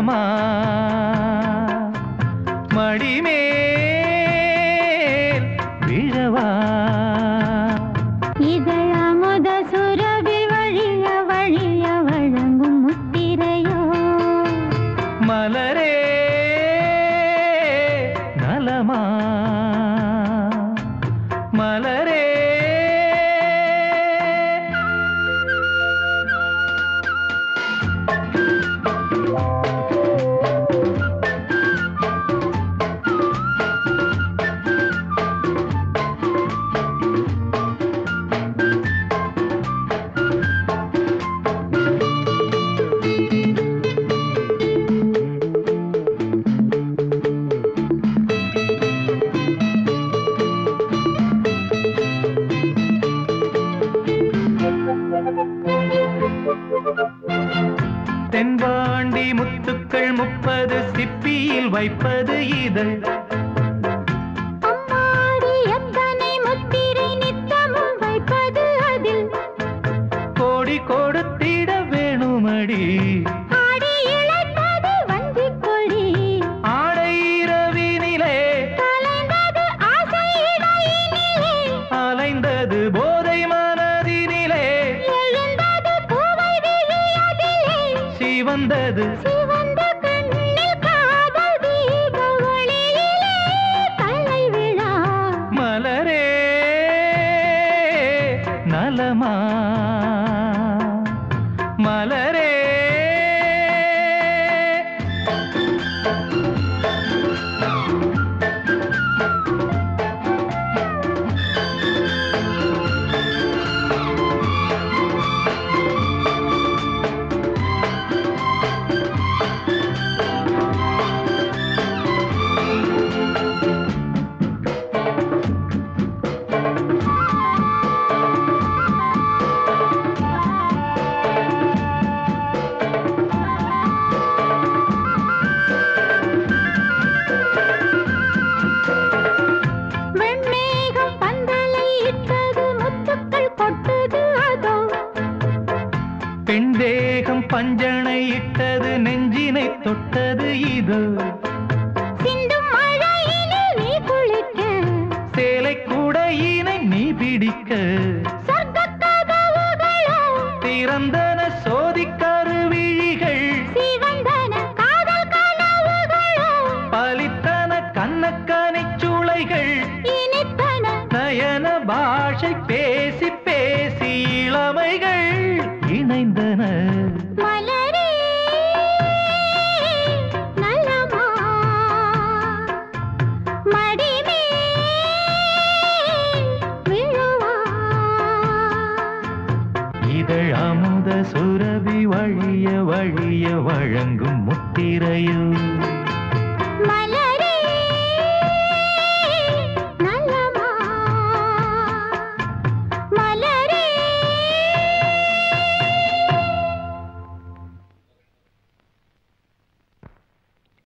நலமா மடிமேல் விழவா இதழமுத சுரபி வழிய வழிய வழங்கும் முத்திரையோ மலரே நலமா மலரே தென்பாண்டி முத்துக்கள் முப்பது சிப்பியில் வைப்பது இதழ் அம்மாடி எத்தனை முத்திரை நித்தமும் வைப்பது அதில் கோடி கொடுத்திட வேணுமடி ஆடி இழைத்தது வஞ்சிக் கொடி ஆடை இரவினிலே கலைந்தது ஆசை இடையினிலே அலைந்தது போதை மனதினிலே எழுந்தது பூவை விழியதிலே சிவந்தது சிவந்த கண்ணில் காதல் தீப ஒளியிலே கலை விழா மலரே நலமா மலரே வெண்மேகம் பந்தலை இட்டது முத்துக்கள் கொட்டது அதோ பெண் தேகம் பஞ்சனை இட்டது நெஞ்சினை தொட்டது இது சிந்தும் மழையிலே நீ குளிக்க சேலை கூடையினை நீ பிடிக்க சொர்க்கக் கதவுகளோ திறந்தன சோதிக்கருவிழிகள் சிவந்தன காதல் கனவுகளோ பலித்தன கண்ணக்கனிச் சூளைகள் இனித்தன நயன பாஷை பேசி பேசி இளமைகள் இணைந்தன மலரே நலமா மடிமே விழுவா இதழ் அமுத சுரபி வழிய வழிய வழங்கும் முத்திரையோ மலரே